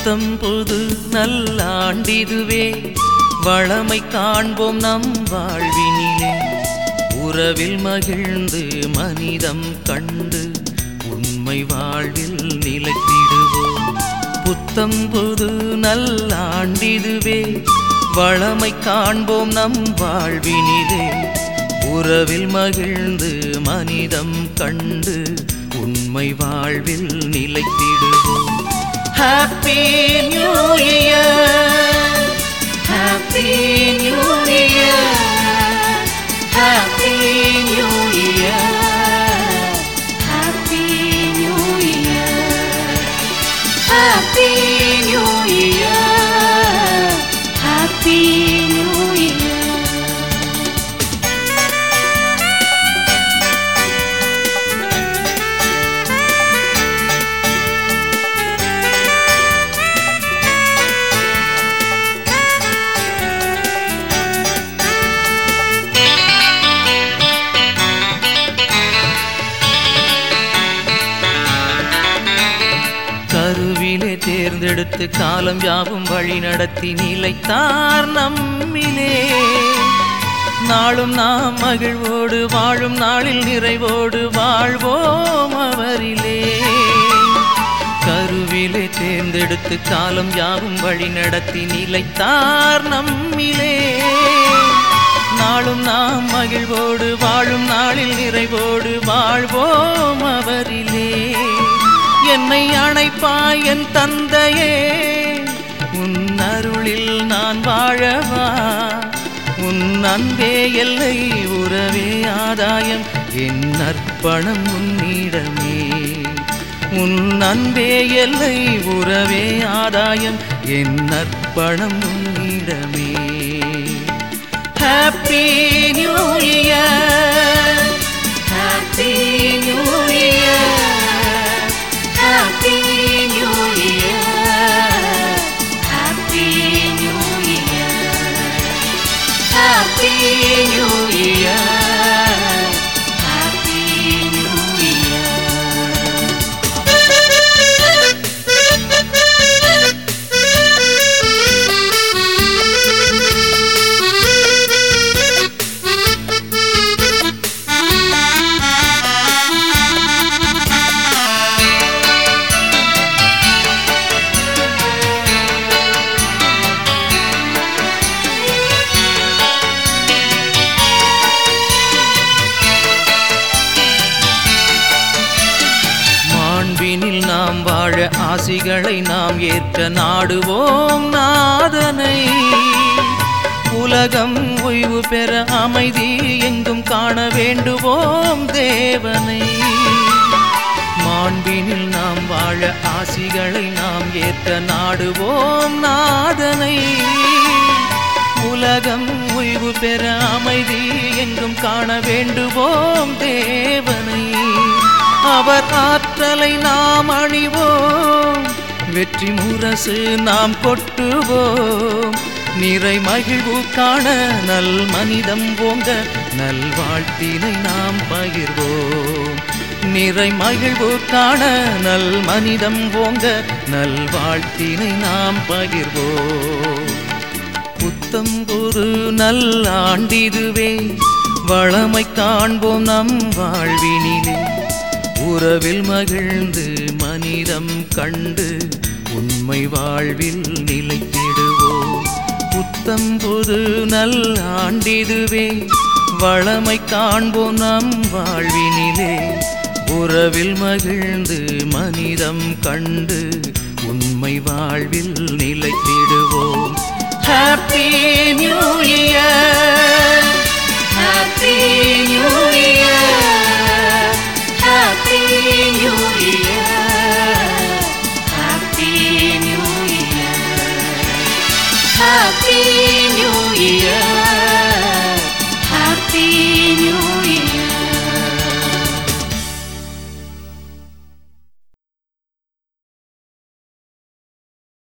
புத்தம் புது நல்லாண்டிதுவே வளமை காண்போம் நம் வாழ்வினிலே உறவில் மகிழ்ந்து மனிதம் கண்டு உண்மை வாழ்வில் நிலைத்திடுவோம் புத்தம் புது நல்லாண்டிதுவே வளமை காண்போம் நம் வாழ்வினிலே உறவில் மகிழ்ந்து மனிதம் கண்டு உண்மை வாழ்வில் நிலைத்திடுவோம் happy new year happy new year happy new year Happy New Year. Happy New Year. Happy New Year. கருவிலே தேர்ந்தெடுத்து காலம் யாவும் வழி நடத்தி நிலைத்தார் நம்மிலே நாளும் நாம் மகிழ்வோடு வாழும் நாளில் நிறைவோடு வாழ்வோம் அவரிலே கருவிலே தேர்ந்தெடுத்து காலம் யாவும் வழி நடத்தி நிலைத்தார் நம்மிலே நாளும் நாம் மகிழ்வோடு வாழும் நாளில் நிறைவோடு வாழ்வோம் அவரிலே என்னை அணைப்பாய் என் தந்தையே உன் அருளில் நான் வாழவா உன் அன்பே எல்லை உறவே ஆதாயம் என் அர்ப்பணம் உன்னிடமே உன் அன்பே எல்லை உறவே ஆதாயம் என் அர்ப்பணம் உன்னிடமே happy new year happy new year Happy New Year. Happy New Year. Happy New Year. Happy New Year. மாண்பினில் நாம் வாழ ஆசிகளை நாம் ஏற்க நாடுவோம் நாதனை உலகம் ஓய்வு பெற அமைதி எங்கும் காண வேண்டுவோம் தேவனை மாண்பினில் நாம் வாழ ஆசிகளை நாம் ஏற்க நாடுவோம் நாதனை உலகம் ஓய்வு பெற அமைதி எங்கும் காண வேண்டுவோம் தேவனை அவர் ஆற்றலை நாம் அணிவோம் வெற்றி முரசு நாம் கொட்டுவோம் நிறை மகிழ்வு காண நல் மனிதம் ஓங்க நல் வாழ்த்தினை நாம் பகிர்வோம் நிறை மகிழ்வு காண நல் மனிதம் ஓங்க நல் வாழ்த்தினை நாம் பகிர்வோம் புத்தம் ஒரு நல்லாண்டிதுவே வளமை காண்போம் நம் வாழ்வினிலே உறவில் மகிழ்ந்து மனிதம் கண்டு உண்மை வாழ்வில் நிலைத்திடுவோம் புத்தம் புது நல்லாண்டிதுவே வளமை காண்போம் நம் வாழ்வினிலே உறவில் மகிழ்ந்து மனிதம் கண்டு உண்மை வாழ்வில் நிலைத்திடுவோம் happy new year Happy New Year.